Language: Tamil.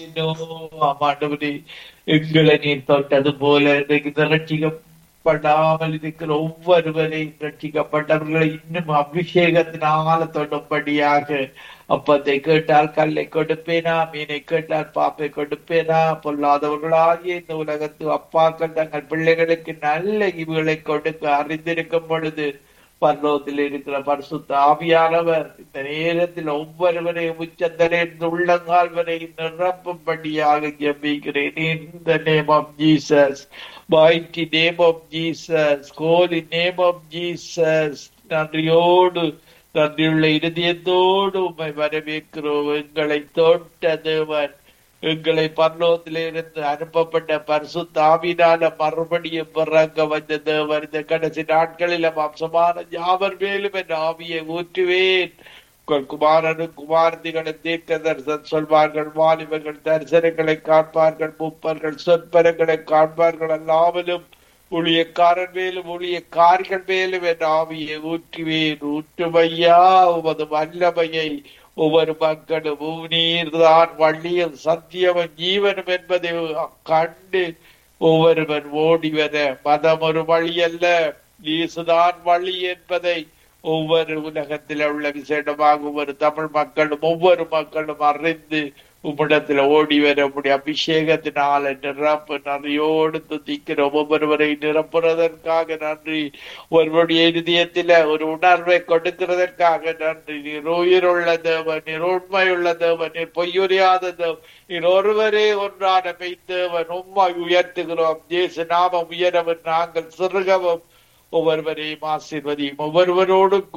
ஆண்டவரே எங்களை நீர் தொட்டது போல இன்றைக்கு ரட்சிக்கப்படாமல் இருக்கிற ஒவ்வொருவரையும் ரட்சிக்கப்பட்டவர்களை இன்னும் அபிஷேகத்தினால தொடும்படியாக அப்பத்தை கேட்டால் கல்லை கொடுப்பேனா மீனை கேட்டால் பாப்பை கொடுப்பேனா பொல்லாதவர்களாகிய இந்த உலகத்து அப்பாக்கள் தங்கள் பிள்ளைகளுக்கு நல்ல இவுகளை கொடுக்க அறிந்திருக்கும் பொழுது பர்லோகத்தில் இருக்கிற பரிசுத்த ஆவியானவர் இந்த நேரத்தில் ஒவ்வொருவரையும் உச்சந்தலிருந்து உள்ளங்கால் வரை நிரப்பும்படியாக ஜெபிக்கிறேன் இந்த name of Jesus mighty name of Jesus holy name of Jesus நன்றியோடு நன்றியுள்ள இருதயத்தோடு உம்மை வரவேற்கிறோம் எங்களை தோட்ட தேவன் எங்களை பரலோகத்திலிருந்து அனுப்பப்பட்ட பரிசுத்தாவினால மறுபடியும் பிறக்க வந்த தேவன் இந்த கடைசி நாட்களில் வம்சமான யாவர் மேலும் என் ஆவியை ஊற்றுவேன் உங்கள் குமாரனும் குமாரதிகளும் தீர்க்க தரிசனம் சொல்வார்கள் வாலிபர்கள் தரிசனங்களை காண்பார்கள் முப்பர்கள் சொற்பரங்களை காண்பார்கள் அல்லாமலும் ஊழியக்காரன் மேலும் ஊழியக்காரிகள் மேலும் என் ஆவியை ஊற்றுவேன் ஊற்றுமையா உமது வல்லமையை ஒவ்வொரு மக்களும் நீர்தான் வள்ளியும் சத்தியமும் ஜீவனும் என்பதை கண்டு ஒவ்வொருவன் ஓடி வர மதம் ஒரு வழி அல்ல இயேசுதான் வழி என்பதை ஒவ்வொரு உலகத்தில் உள்ள விசேடமாக ஒவ்வொரு தமிழ் மக்களும் ஒவ்வொரு மக்களும் அறிந்து உம்மிடத்தில் ஓடி வர முடியும் அபிஷேகத்தினால நிரப்பு நன்றியோடு துதிக்கிறோம் ஒவ்வொருவரை நிரப்புறதற்காக நன்றி ஒருவருடைய இருதயத்தில ஒரு உணர்வை கொடுக்கிறதற்காக நன்றி நீர் உயிருள்ள தேவன் நீர் உண்மையுள்ள தேவன் நீர் பொய்யுரியாத தேவன் நீர் ஒருவரே ஒன்றான மெய்த்தேவன் உம்மை உயர்த்துகிறோம் ஜேசு நாமம் உயரவன் நாங்கள் சிறுகவும் ஒவ்வொருவரையும் ஆசீர்வதியும் ஒவ்வொருவரோடு